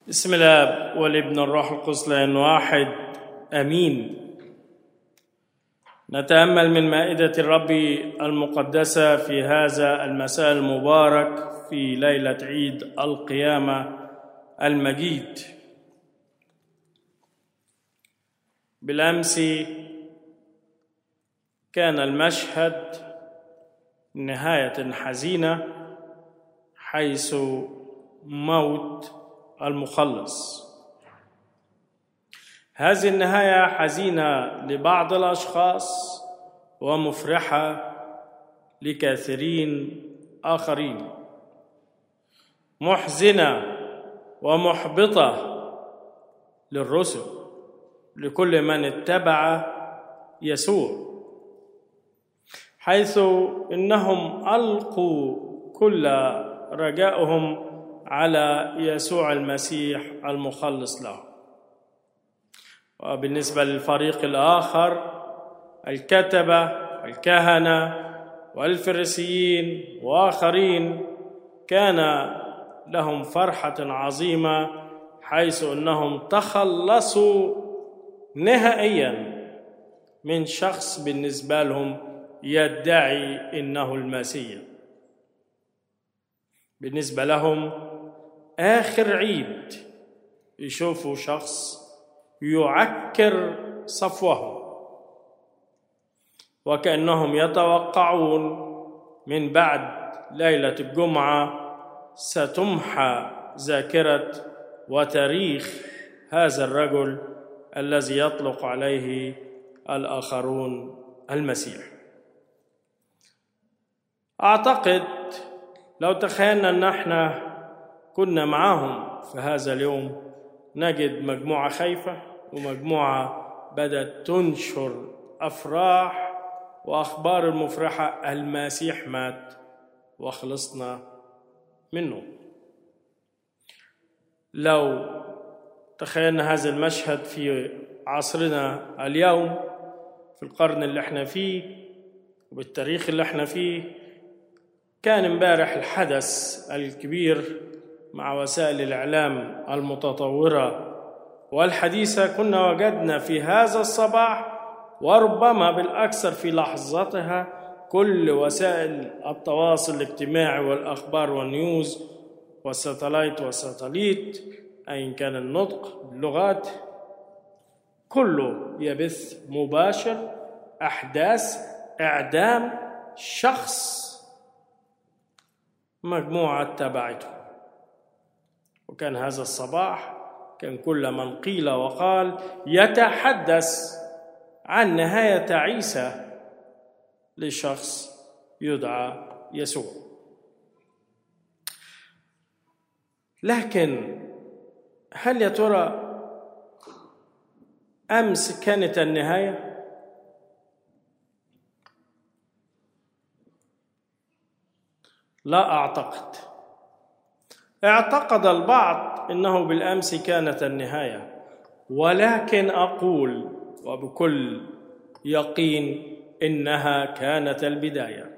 بسم الله والابن الروح القدس لان واحد امين نتامل من مائده الرب المقدسه في هذا المساء المبارك في ليله عيد القيامه المجيد بالامس كان المشهد نهايه حزينه حيث موت المخلص هذه النهايه حزينه لبعض الاشخاص ومفرحه لكثيرين اخرين محزنه ومحبطه للرسل لكل من اتبع يسوع حيث انهم القوا كل رجائهم على يسوع المسيح المخلص له وبالنسبه للفريق الاخر الكتبه الكهنه والفريسيين واخرين كان لهم فرحه عظيمه حيث انهم تخلصوا نهائيا من شخص بالنسبه لهم يدعي انه المسيح بالنسبه لهم اخر عيد يشوفوا شخص يعكر صفوه وكانهم يتوقعون من بعد ليله الجمعه ستمحى ذاكره وتاريخ هذا الرجل الذي يطلق عليه الاخرون المسيح اعتقد لو تخيلنا ان احنا كنا معاهم في هذا اليوم نجد مجموعه خايفه ومجموعه بدات تنشر افراح واخبار المفرحه المسيح مات وخلصنا منه لو تخيلنا هذا المشهد في عصرنا اليوم في القرن اللي احنا فيه وبالتاريخ اللي احنا فيه كان امبارح الحدث الكبير مع وسائل الاعلام المتطوره والحديثه كنا وجدنا في هذا الصباح وربما بالاكثر في لحظتها كل وسائل التواصل الاجتماعي والاخبار والنيوز والساتلايت والساتليت ايا كان النطق باللغات كله يبث مباشر احداث اعدام شخص مجموعه تبعته وكان هذا الصباح كان كل من قيل وقال يتحدث عن نهايه عيسى لشخص يدعى يسوع لكن هل يا ترى امس كانت النهايه لا اعتقد اعتقد البعض انه بالامس كانت النهايه ولكن اقول وبكل يقين انها كانت البدايه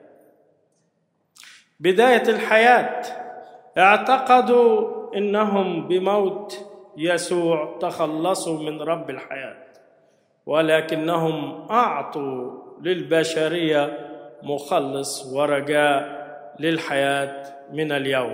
بدايه الحياه اعتقدوا انهم بموت يسوع تخلصوا من رب الحياه ولكنهم اعطوا للبشريه مخلص ورجاء للحياه من اليوم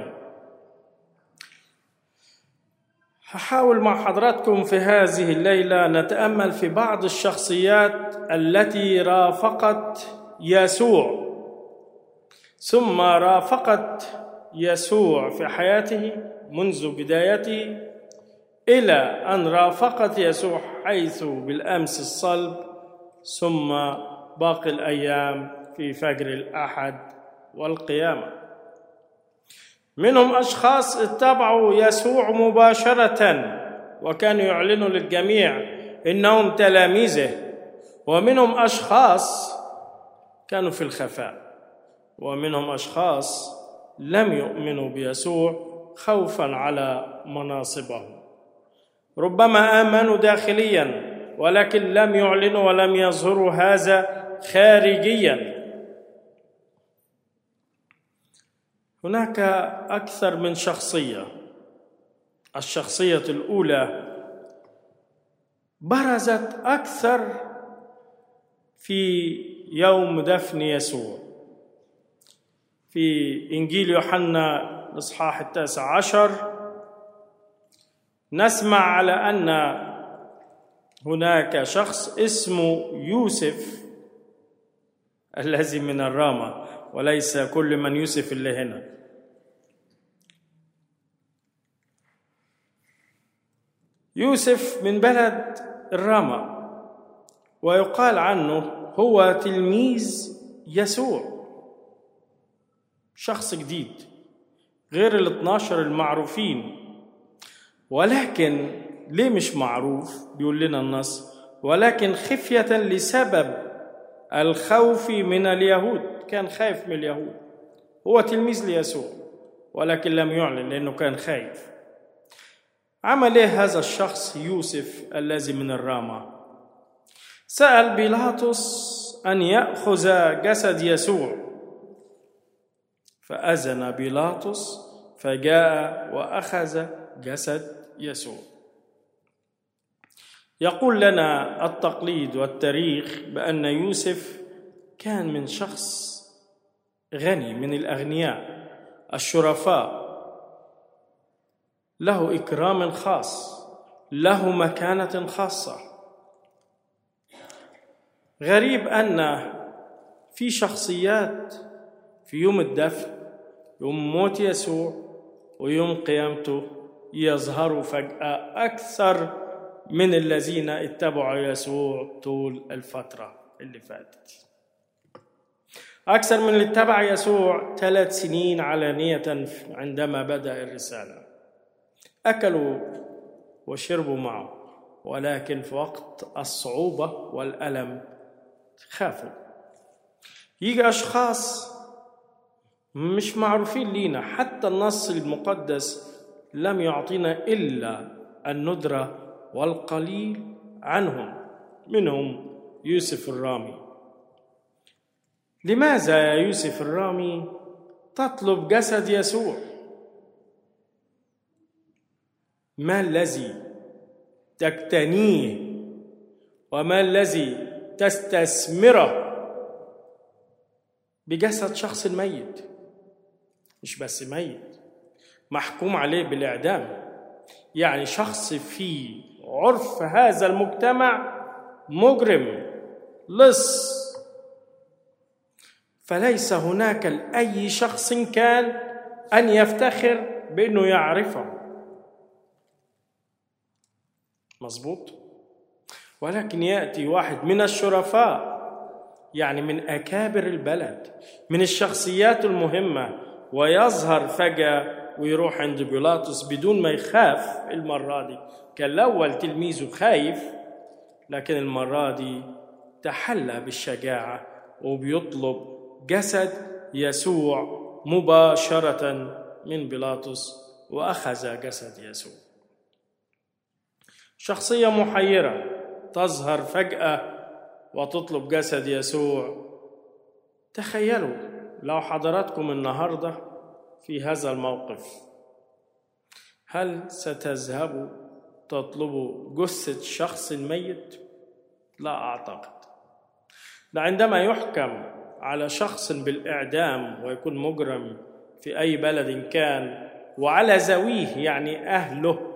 هحاول مع حضراتكم في هذه الليله نتامل في بعض الشخصيات التي رافقت يسوع ثم رافقت يسوع في حياته منذ بدايته الى ان رافقت يسوع حيث بالامس الصلب ثم باقي الايام في فجر الاحد والقيامه منهم اشخاص اتبعوا يسوع مباشره وكانوا يعلنوا للجميع انهم تلاميذه ومنهم اشخاص كانوا في الخفاء ومنهم اشخاص لم يؤمنوا بيسوع خوفا على مناصبهم ربما امنوا داخليا ولكن لم يعلنوا ولم يظهروا هذا خارجيا هناك اكثر من شخصيه الشخصية الأولى برزت أكثر في يوم دفن يسوع في إنجيل يوحنا الإصحاح التاسع عشر نسمع على أن هناك شخص اسمه يوسف الذي من الرامة وليس كل من يوسف اللي هنا يوسف من بلد الرامة ويقال عنه هو تلميذ يسوع شخص جديد غير ال 12 المعروفين ولكن ليه مش معروف بيقول لنا النص ولكن خفية لسبب الخوف من اليهود كان خايف من اليهود هو تلميذ ليسوع ولكن لم يعلن لأنه كان خايف عمل ايه هذا الشخص يوسف الذي من الرامة سأل بيلاطس أن يأخذ جسد يسوع فأذن بيلاطس فجاء وأخذ جسد يسوع يقول لنا التقليد والتاريخ بأن يوسف كان من شخص غني من الأغنياء الشرفاء له إكرام خاص له مكانة خاصة غريب أن في شخصيات في يوم الدفن يوم موت يسوع ويوم قيامته يظهروا فجأة أكثر من الذين اتبعوا يسوع طول الفترة اللي فاتت أكثر من اللي اتبع يسوع ثلاث سنين علانية عندما بدأ الرسالة أكلوا وشربوا معه ولكن في وقت الصعوبة والألم خافوا يجي أشخاص مش معروفين لينا حتى النص المقدس لم يعطينا إلا الندرة والقليل عنهم منهم يوسف الرامي لماذا يا يوسف الرامي تطلب جسد يسوع ما الذي تقتنيه وما الذي تستثمره بجسد شخص ميت مش بس ميت محكوم عليه بالاعدام يعني شخص في عرف هذا المجتمع مجرم لص فليس هناك لاي شخص كان ان يفتخر بانه يعرفه مظبوط ولكن ياتي واحد من الشرفاء يعني من اكابر البلد من الشخصيات المهمه ويظهر فجاه ويروح عند بيلاطس بدون ما يخاف المره دي كان الاول تلميذه خايف لكن المره دي تحلى بالشجاعه وبيطلب جسد يسوع مباشره من بيلاطس واخذ جسد يسوع شخصيه محيره تظهر فجاه وتطلب جسد يسوع تخيلوا لو حضراتكم النهارده في هذا الموقف هل ستذهبوا تطلبوا جثه شخص ميت لا اعتقد عندما يحكم على شخص بالاعدام ويكون مجرم في اي بلد كان وعلى ذويه يعني اهله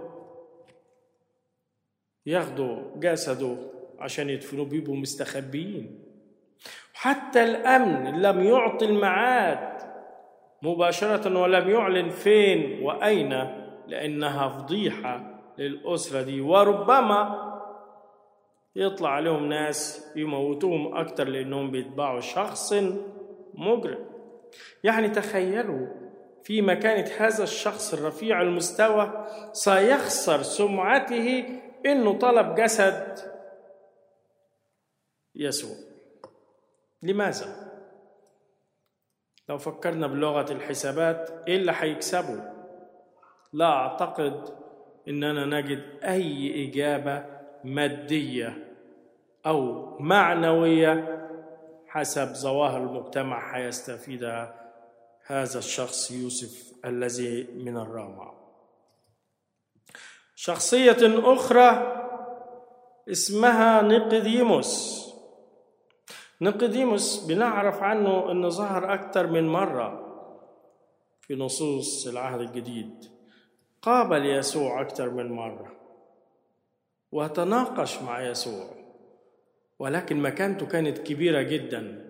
ياخدوا جسده عشان يدفنوه بيبقوا مستخبيين حتى الامن لم يعطي الميعاد مباشره ولم يعلن فين واين لانها فضيحه للاسره دي وربما يطلع عليهم ناس يموتوهم اكتر لانهم بيتبعوا شخص مجرم يعني تخيلوا في مكانة هذا الشخص الرفيع المستوى سيخسر سمعته انه طلب جسد يسوع لماذا لو فكرنا بلغه الحسابات ايه اللي هيكسبه لا اعتقد اننا نجد اي اجابه ماديه او معنويه حسب ظواهر المجتمع هيستفيدها هذا الشخص يوسف الذي من الرامع شخصية أخرى اسمها نقديموس نقديموس بنعرف عنه أنه ظهر أكثر من مرة في نصوص العهد الجديد قابل يسوع أكثر من مرة وتناقش مع يسوع ولكن مكانته كانت كبيرة جدا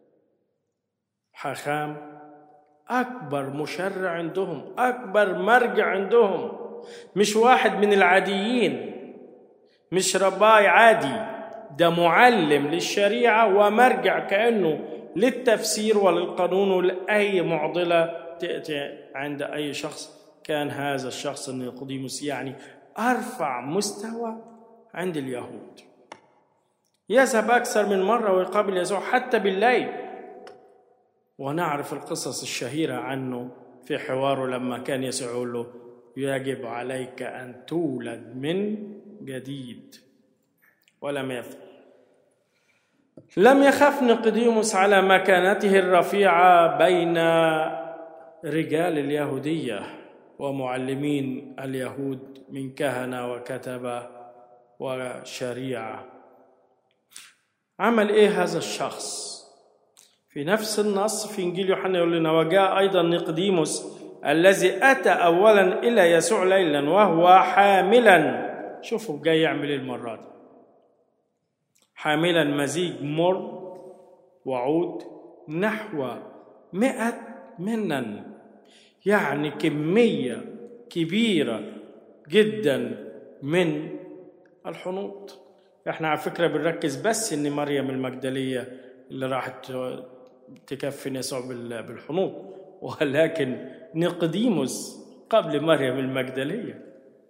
حاخام أكبر مشرع عندهم أكبر مرجع عندهم مش واحد من العاديين مش رباي عادي ده معلم للشريعة ومرجع كأنه للتفسير وللقانون ولأي معضلة تأتي عند أي شخص كان هذا الشخص النيقوديموس يعني أرفع مستوى عند اليهود يذهب أكثر من مرة ويقابل يسوع حتى بالليل ونعرف القصص الشهيرة عنه في حواره لما كان يسوع يقول له يجب عليك أن تولد من جديد ولم يفعل لم يخف نقديموس على مكانته الرفيعة بين رجال اليهودية ومعلمين اليهود من كهنة وكتبة وشريعة عمل ايه هذا الشخص في نفس النص في انجيل يوحنا يقول لنا وجاء ايضا نقديموس الذي اتى اولا الى يسوع ليلا وهو حاملا شوفوا جاي يعمل ايه المره دي حاملا مزيج مر وعود نحو مئة منن يعني كمية كبيرة جدا من الحنوط احنا على فكرة بنركز بس ان مريم المجدلية اللي راحت تكفن يسوع بالحنوط ولكن نقديموس قبل مريم المجدلية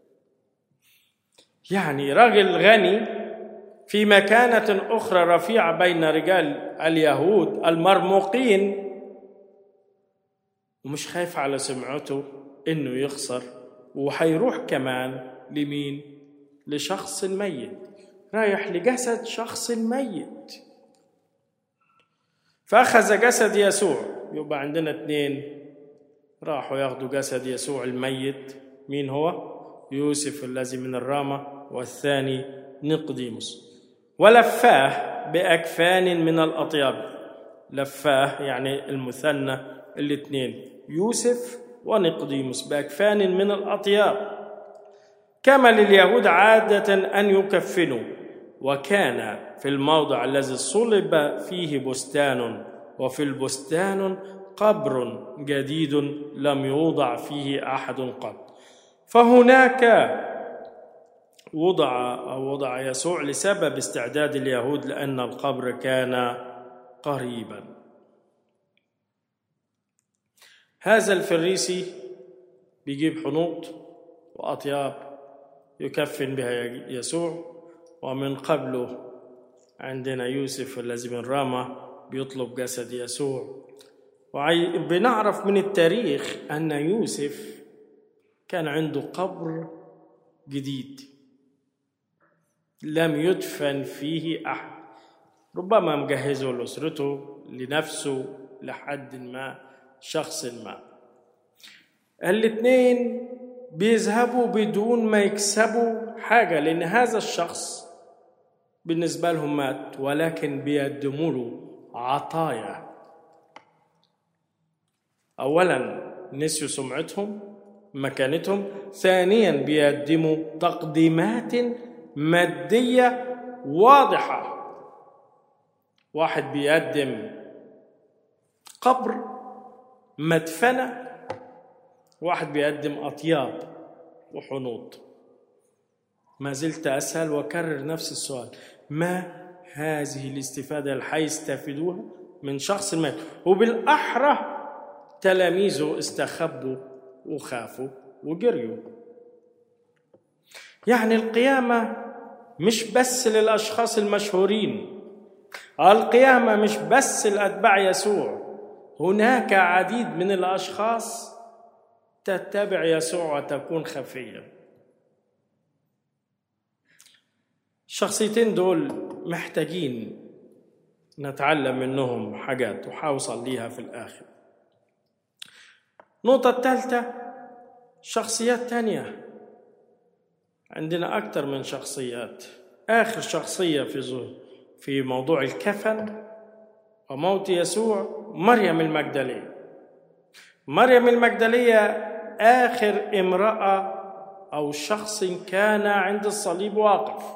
يعني راجل غني في مكانة أخرى رفيعة بين رجال اليهود المرموقين ومش خايف على سمعته إنه يخسر وحيروح كمان لمين؟ لشخص ميت رايح لجسد شخص ميت فأخذ جسد يسوع يبقى عندنا اتنين راحوا ياخدوا جسد يسوع الميت مين هو؟ يوسف الذي من الرامة والثاني نقديموس ولفاه بأكفان من الأطياب لفاه يعني المثنى الاثنين يوسف ونقديموس بأكفان من الأطياب كما لليهود عادة أن يكفنوا وكان في الموضع الذي صلب فيه بستان وفي البستان قبر جديد لم يوضع فيه أحد قط فهناك وضع أو وضع يسوع لسبب استعداد اليهود لأن القبر كان قريبا هذا الفريسي بيجيب حنوط وأطياب يكفن بها يسوع ومن قبله عندنا يوسف الذي من رامة بيطلب جسد يسوع وبنعرف من التاريخ أن يوسف كان عنده قبر جديد لم يدفن فيه أحد ربما مجهزه لأسرته لنفسه لحد ما شخص ما الاثنين بيذهبوا بدون ما يكسبوا حاجة لأن هذا الشخص بالنسبة لهم مات ولكن بيقدموا له عطايا أولا نسيوا سمعتهم مكانتهم ثانيا بيقدموا تقديمات مادية واضحة واحد بيقدم قبر مدفنة واحد بيقدم أطياب وحنوط ما زلت أسأل وأكرر نفس السؤال ما هذه الاستفادة اللي حيستفيدوها من شخص مات وبالأحرى تلاميذه استخبوا وخافوا وجريوا يعني القيامة مش بس للأشخاص المشهورين القيامة مش بس لأتباع يسوع هناك عديد من الأشخاص تتبع يسوع وتكون خفية الشخصيتين دول محتاجين نتعلم منهم حاجات وحوصل ليها في الآخر النقطة الثالثة شخصيات تانية عندنا أكثر من شخصيات آخر شخصية في في موضوع الكفن وموت يسوع مريم المجدلية مريم المجدلية آخر امرأة أو شخص كان عند الصليب واقف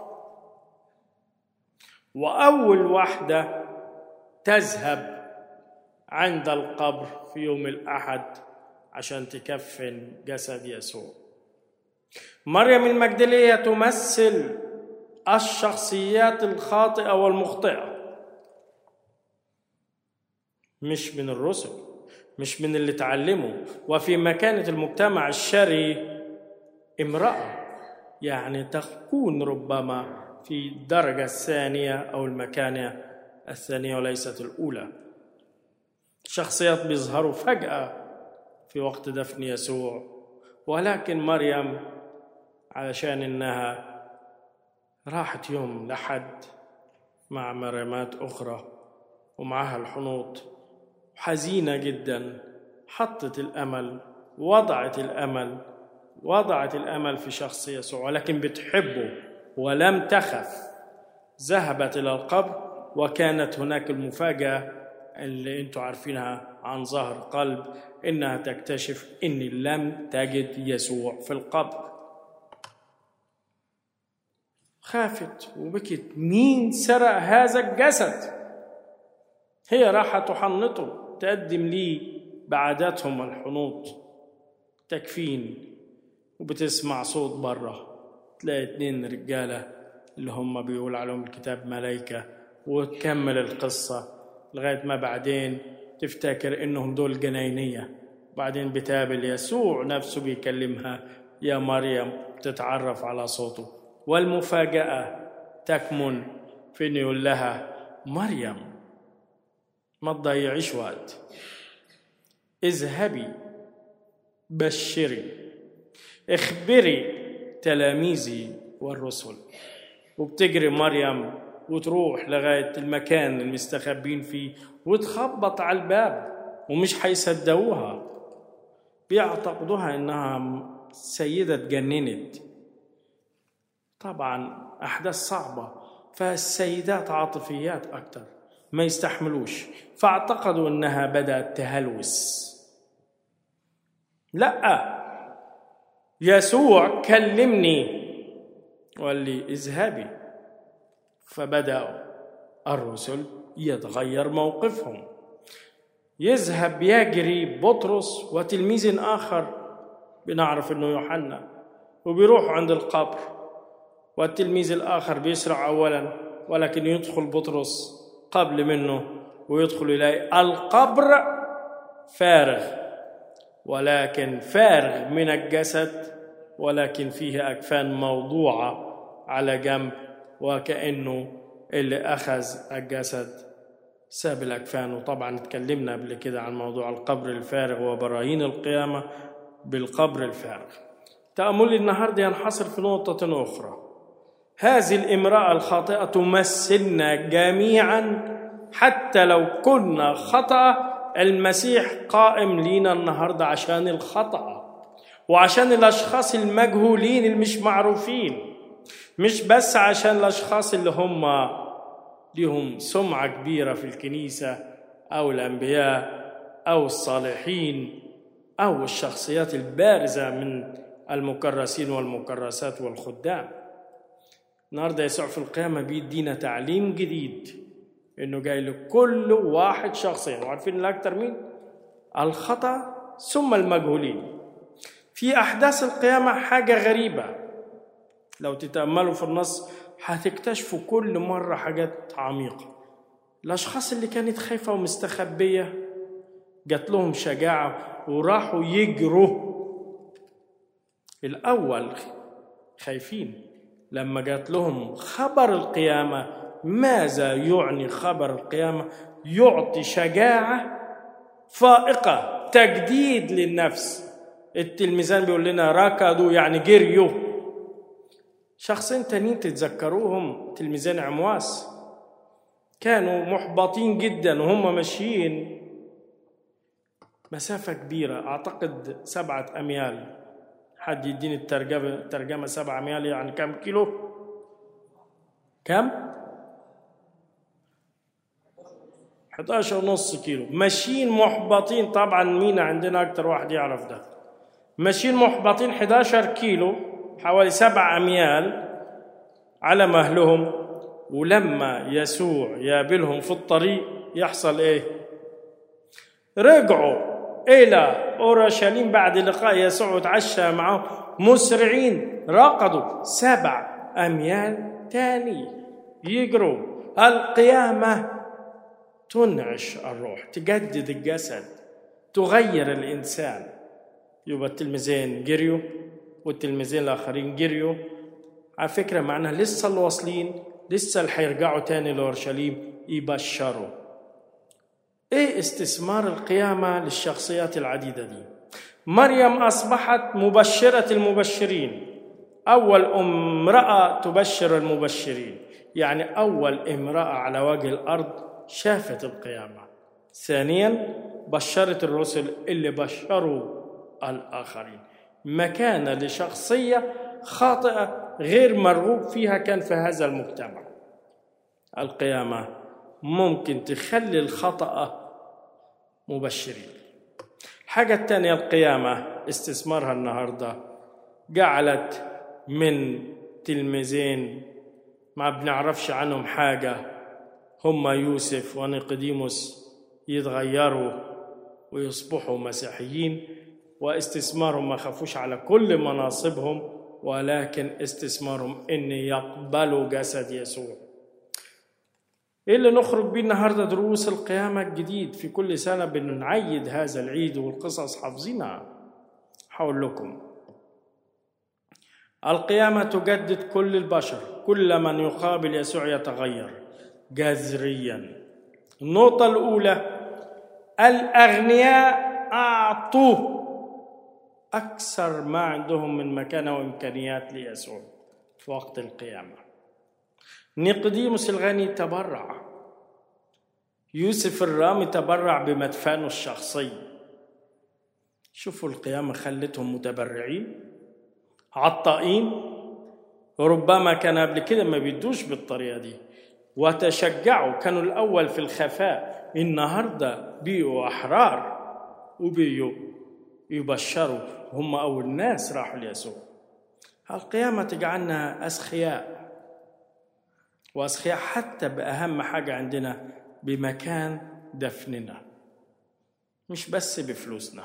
وأول واحدة تذهب عند القبر في يوم الأحد عشان تكفن جسد يسوع مريم المجدلية تمثل الشخصيات الخاطئة والمخطئة مش من الرسل مش من اللي تعلموا وفي مكانة المجتمع الشري امرأة يعني تكون ربما في الدرجة الثانية أو المكانة الثانية وليست الأولى شخصيات بيظهروا فجأة في وقت دفن يسوع ولكن مريم علشان إنها راحت يوم لحد مع مريمات أخرى ومعها الحنوط حزينة جدا حطت الأمل وضعت الأمل وضعت الأمل في شخص يسوع ولكن بتحبه ولم تخف ذهبت إلى القبر وكانت هناك المفاجأة اللي انتم عارفينها عن ظهر قلب انها تكتشف ان لم تجد يسوع في القبر خافت وبكت مين سرق هذا الجسد هي راحة تحنطه تقدم لي بعاداتهم الحنوط تكفين وبتسمع صوت بره تلاقي اتنين رجالة اللي هم بيقول عليهم الكتاب ملايكة وتكمل القصة لغاية ما بعدين تفتكر إنهم دول جناينية بعدين بتقابل يسوع نفسه بيكلمها يا مريم تتعرف على صوته والمفاجأة تكمن في إنه يقول لها مريم ما تضيعيش وقت اذهبي بشري اخبري تلاميذي والرسل وبتجري مريم وتروح لغاية المكان المستخبين فيه وتخبط على الباب ومش هيصدقوها بيعتقدوها انها سيدة اتجننت طبعا احداث صعبة فالسيدات عاطفيات اكتر ما يستحملوش فاعتقدوا انها بدأت تهلوس لا يسوع كلمني وقال لي اذهبي فبدأ الرسل يتغير موقفهم يذهب يجري بطرس وتلميذ آخر بنعرف انه يوحنا وبيروحوا عند القبر والتلميذ الآخر بيسرع أولا ولكن يدخل بطرس قبل منه ويدخل يلاقي القبر فارغ ولكن فارغ من الجسد ولكن فيه أكفان موضوعة على جنب وكأنه اللي أخذ الجسد ساب الأكفان وطبعا اتكلمنا قبل كده عن موضوع القبر الفارغ وبراهين القيامة بالقبر الفارغ تأملي النهاردة ينحصر في نقطة أخرى هذه الامرأة الخاطئة تمثلنا جميعا حتى لو كنا خطأ المسيح قائم لينا النهاردة عشان الخطأ وعشان الأشخاص المجهولين اللي مش معروفين مش بس عشان الأشخاص اللي هم لهم سمعة كبيرة في الكنيسة أو الأنبياء أو الصالحين أو الشخصيات البارزة من المكرسين والمكرسات والخدام النهارده يسوع في القيامة بيدينا تعليم جديد إنه جاي لكل واحد شخصيا وعارفين الأكتر مين؟ الخطأ ثم المجهولين في أحداث القيامة حاجة غريبة لو تتأملوا في النص هتكتشفوا كل مرة حاجات عميقة الأشخاص اللي كانت خايفة ومستخبية جات لهم شجاعة وراحوا يجروا الأول خايفين لما جات لهم خبر القيامة ماذا يعني خبر القيامة يعطي شجاعة فائقة تجديد للنفس التلميذان بيقول لنا ركضوا يعني جريوا شخصين تانيين تتذكروهم تلميذان عمواس كانوا محبطين جدا وهم ماشيين مسافة كبيرة أعتقد سبعة أميال حد يديني الترجمة الترجمة سبعة أميال يعني كم كيلو؟ كم؟ 11 ونص كيلو ماشيين محبطين طبعا مين عندنا أكتر واحد يعرف ده ماشيين محبطين 11 كيلو حوالي سبع أميال على مهلهم ولما يسوع يقابلهم في الطريق يحصل إيه؟ رجعوا إلى أورشليم بعد لقاء يسوع وتعشى معهم مسرعين رقدوا سبع أميال تاني يجروا القيامة تنعش الروح تجدد الجسد تغير الإنسان يبقى التلميذين جريوا والتلميذين الآخرين جريوا على فكرة معنا لسه اللي واصلين لسه اللي هيرجعوا تاني لأورشليم يبشروا ايه استثمار القيامة للشخصيات العديدة دي مريم أصبحت مبشرة المبشرين أول امرأة تبشر المبشرين يعني أول امرأة على وجه الأرض شافت القيامة ثانيا بشرت الرسل اللي بشروا الآخرين مكانة لشخصية خاطئة غير مرغوب فيها كان في هذا المجتمع القيامة ممكن تخلي الخطأ مبشرين الحاجة الثانية القيامة استثمارها النهاردة جعلت من تلميذين ما بنعرفش عنهم حاجة هم يوسف ونيقوديموس يتغيروا ويصبحوا مسيحيين واستثمارهم ما خافوش على كل مناصبهم ولكن استثمارهم ان يقبلوا جسد يسوع ايه اللي نخرج بيه النهارده دروس القيامه الجديد في كل سنه بنعيد هذا العيد والقصص حافظينها هقول لكم القيامه تجدد كل البشر كل من يقابل يسوع يتغير جذريا النقطه الاولى الاغنياء اعطوه اكثر ما عندهم من مكانه وامكانيات ليسوع في وقت القيامه نيقوديموس الغني تبرع يوسف الرامي تبرع بمدفنه الشخصي شوفوا القيامة خلتهم متبرعين عطائين ربما كان قبل كده ما بيدوش بالطريقة دي وتشجعوا كانوا الأول في الخفاء النهاردة بيقوا أحرار وبيقوا يبشروا هم أول ناس راحوا ليسوع القيامة تجعلنا أسخياء وأسخياء حتى بأهم حاجة عندنا بمكان دفننا مش بس بفلوسنا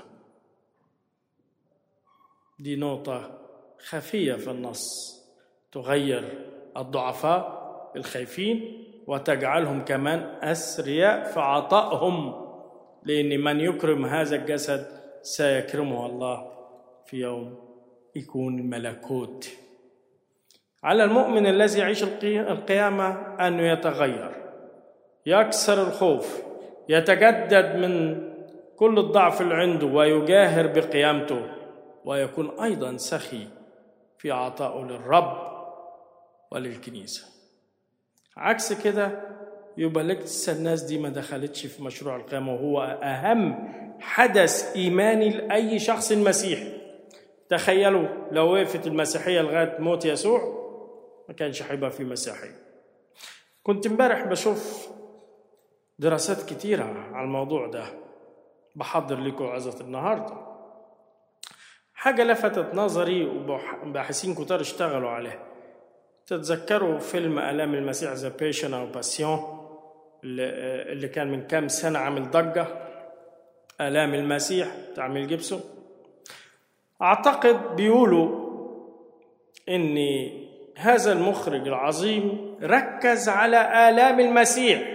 دي نقطة خفية في النص تغير الضعفاء الخايفين وتجعلهم كمان أسرياء في عطائهم لأن من يكرم هذا الجسد سيكرمه الله في يوم يكون الملكوت على المؤمن الذي يعيش القيامة أنه يتغير يكسر الخوف يتجدد من كل الضعف اللي عنده ويجاهر بقيامته ويكون أيضا سخي في عطائه للرب وللكنيسة عكس كده يبقى لسه الناس دي ما دخلتش في مشروع القيامة وهو أهم حدث إيماني لأي شخص مسيحي تخيلوا لو وقفت المسيحية لغاية موت يسوع ما كانش هيبقى في مسيحية كنت امبارح بشوف دراسات كتيرة على الموضوع ده بحضر لكم عظة النهاردة حاجة لفتت نظري وباحثين كتار اشتغلوا عليها تتذكروا فيلم آلام المسيح ذا بيشن أو باسيون اللي كان من كام سنة عامل ضجة آلام المسيح بتاع ميل جيبسون أعتقد بيقولوا إن هذا المخرج العظيم ركز على آلام المسيح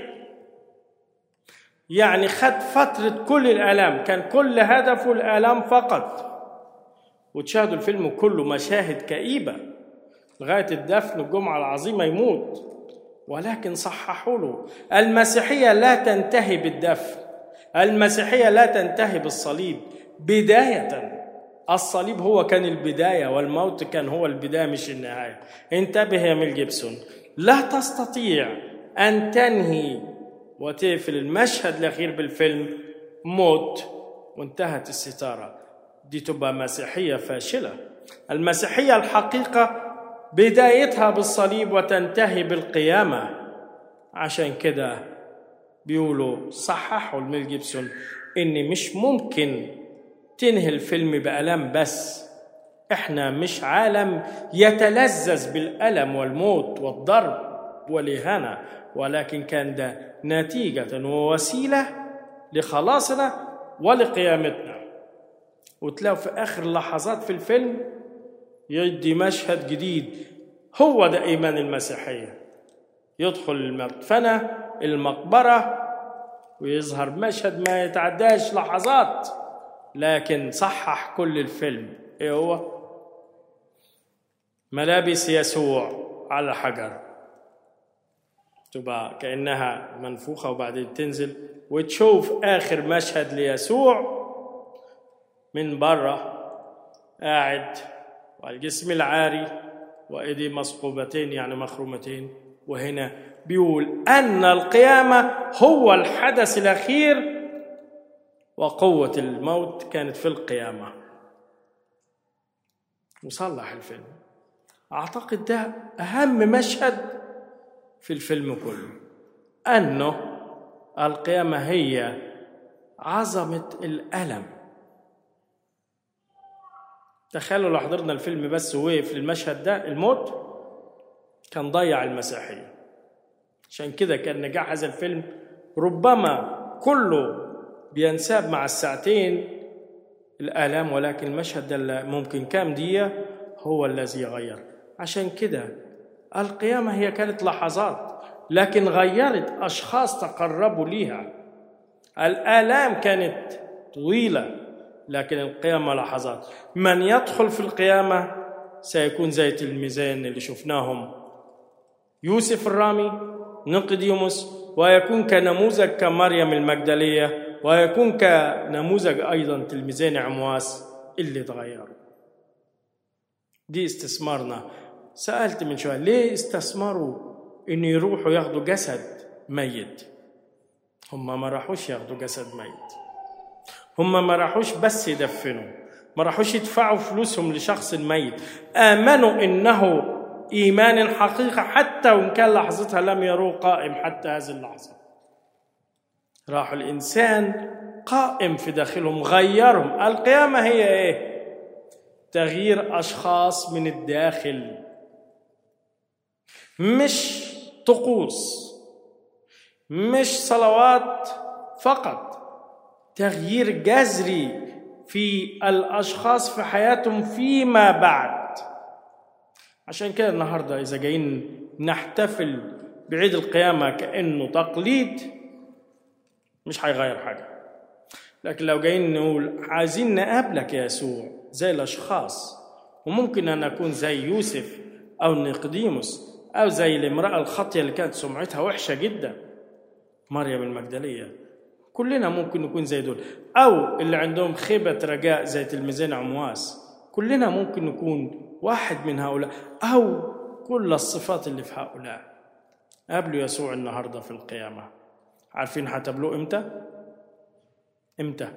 يعني خد فترة كل الآلام كان كل هدفه الآلام فقط وتشاهدوا الفيلم كله مشاهد كئيبة لغاية الدفن الجمعة العظيمة يموت ولكن صححوا له المسيحية لا تنتهي بالدفن المسيحية لا تنتهي بالصليب بداية الصليب هو كان البداية والموت كان هو البداية مش النهاية انتبه يا ميل جيبسون لا تستطيع أن تنهي وتقفل المشهد الأخير بالفيلم موت وانتهت الستارة دي تبقى مسيحية فاشلة المسيحية الحقيقة بدايتها بالصليب وتنتهي بالقيامة عشان كده بيقولوا صححوا الميل جيبسون ان مش ممكن تنهي الفيلم بألم بس احنا مش عالم يتلذذ بالألم والموت والضرب والإهانة ولكن كان ده نتيجة ووسيلة لخلاصنا ولقيامتنا وتلاقوا في آخر لحظات في الفيلم يدي مشهد جديد هو ده إيمان المسيحية يدخل المدفنة المقبرة ويظهر مشهد ما يتعداش لحظات لكن صحح كل الفيلم ايه هو ملابس يسوع على حجر تبقى كأنها منفوخة وبعدين تنزل وتشوف آخر مشهد ليسوع من بره قاعد والجسم العاري وإيديه مثقوبتين يعني مخرومتين وهنا بيقول أن القيامة هو الحدث الأخير وقوة الموت كانت في القيامة وصلح الفيلم أعتقد ده أهم مشهد في الفيلم كله أنه القيامة هي عظمة الألم تخيلوا لو حضرنا الفيلم بس وقف للمشهد ده الموت كان ضيع المسيحية عشان كده كان نجاح هذا الفيلم ربما كله بينساب مع الساعتين الآلام ولكن المشهد ده ممكن كام دقيقة هو الذي غير عشان كده القيامة هي كانت لحظات لكن غيرت أشخاص تقربوا ليها الآلام كانت طويلة لكن القيامة لحظات من يدخل في القيامة سيكون زي تلميذين اللي شفناهم يوسف الرامي نقديموس ويكون كنموذج كمريم المجدلية ويكون كنموذج أيضا تلميذين عمواس اللي تغيروا دي استثمارنا سألت من شوية ليه استثمروا إن يروحوا ياخدوا جسد ميت هم ما راحوش ياخدوا جسد ميت هم ما راحوش بس يدفنوا ما راحوش يدفعوا فلوسهم لشخص ميت آمنوا إنه إيمان حقيقة حتى وإن كان لحظتها لم يروه قائم حتى هذه اللحظة راح الإنسان قائم في داخلهم غيرهم القيامة هي إيه تغيير أشخاص من الداخل مش طقوس مش صلوات فقط تغيير جذري في الاشخاص في حياتهم فيما بعد عشان كده النهارده اذا جايين نحتفل بعيد القيامه كانه تقليد مش هيغير حاجه لكن لو جايين نقول عايزين نقابلك يا يسوع زي الاشخاص وممكن ان اكون زي يوسف او نقديموس او زي الامراه الخاطيه اللي كانت سمعتها وحشه جدا مريم المجدليه كلنا ممكن نكون زي دول او اللي عندهم خيبه رجاء زي تلميذين عمواس كلنا ممكن نكون واحد من هؤلاء او كل الصفات اللي في هؤلاء قابلوا يسوع النهارده في القيامه عارفين هتقابلوه امتى امتى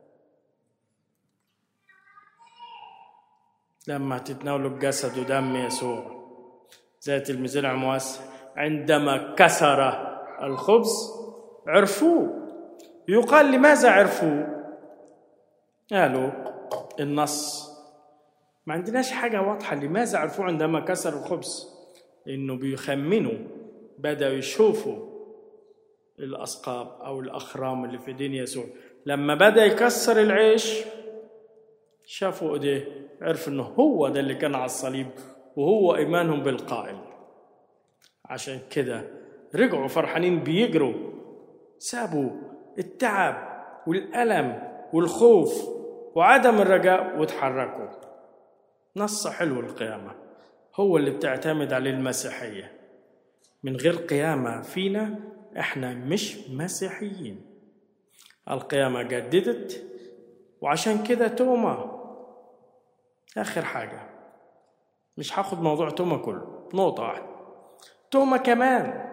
لما تتناولوا الجسد ودم يسوع زي تلميذين عمواس عندما كسر الخبز عرفوه يقال لماذا عرفوه قالوا النص ما عندناش حاجة واضحة لماذا عرفوه عندما كسر الخبز لأنه بيخمنوا بدأوا يشوفوا الأسقاب أو الأخرام اللي في دين يسوع لما بدأ يكسر العيش شافوا ايديه عرف انه هو ده اللي كان على الصليب وهو ايمانهم بالقائل عشان كده رجعوا فرحانين بيجروا سابوا التعب والألم والخوف وعدم الرجاء وتحركوا نص حلو القيامة هو اللي بتعتمد عليه المسيحية من غير قيامة فينا احنا مش مسيحيين القيامة جددت وعشان كده توما آخر حاجة مش هاخد موضوع توما كله نقطة واحدة توما كمان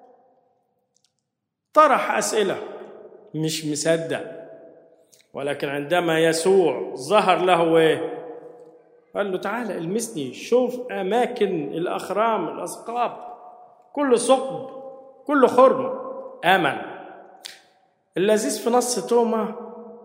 طرح أسئلة مش مصدق ولكن عندما يسوع ظهر له إيه؟ قال له تعالى المسني شوف أماكن الأخرام الأثقاب كل ثقب كل خرم آمن اللذيذ في نص توما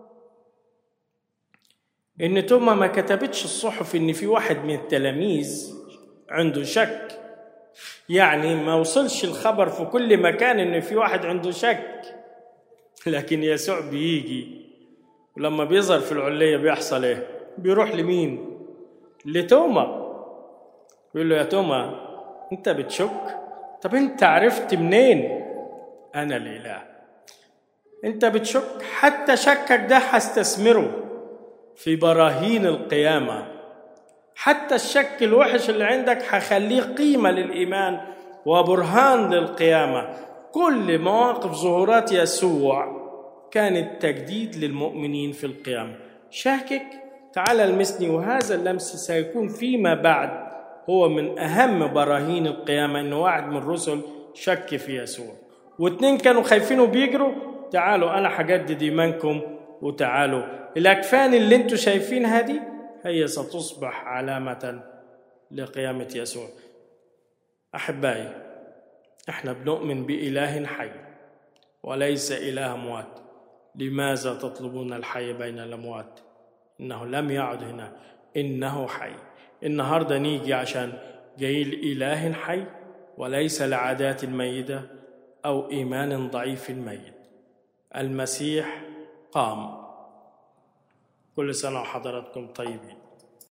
إن توما ما كتبتش الصحف إن في واحد من التلاميذ عنده شك يعني ما وصلش الخبر في كل مكان إن في واحد عنده شك لكن يسوع بيجي ولما بيظهر في العلية بيحصل إيه؟ بيروح لمين؟ لتوما بيقول له يا توما أنت بتشك؟ طب أنت عرفت منين؟ أنا الإله أنت بتشك حتى شكك ده هستثمره في براهين القيامة حتى الشك الوحش اللي عندك هخليه قيمة للإيمان وبرهان للقيامة كل مواقف ظهورات يسوع كانت تجديد للمؤمنين في القيامة شاكك تعال المسني وهذا اللمس سيكون فيما بعد هو من أهم براهين القيامة إنه واحد من الرسل شك في يسوع واثنين كانوا خايفين وبيجروا تعالوا أنا هجدد إيمانكم وتعالوا الأكفان اللي انتوا شايفينها دي هي ستصبح علامة لقيامة يسوع أحبائي احنا بنؤمن بإله حي وليس إله أموات لماذا تطلبون الحي بين الأموات إنه لم يعد هنا إنه حي النهاردة نيجي عشان جاي الإله حي وليس لعادات ميتة أو إيمان ضعيف ميت المسيح قام كل سنة وحضراتكم طيبين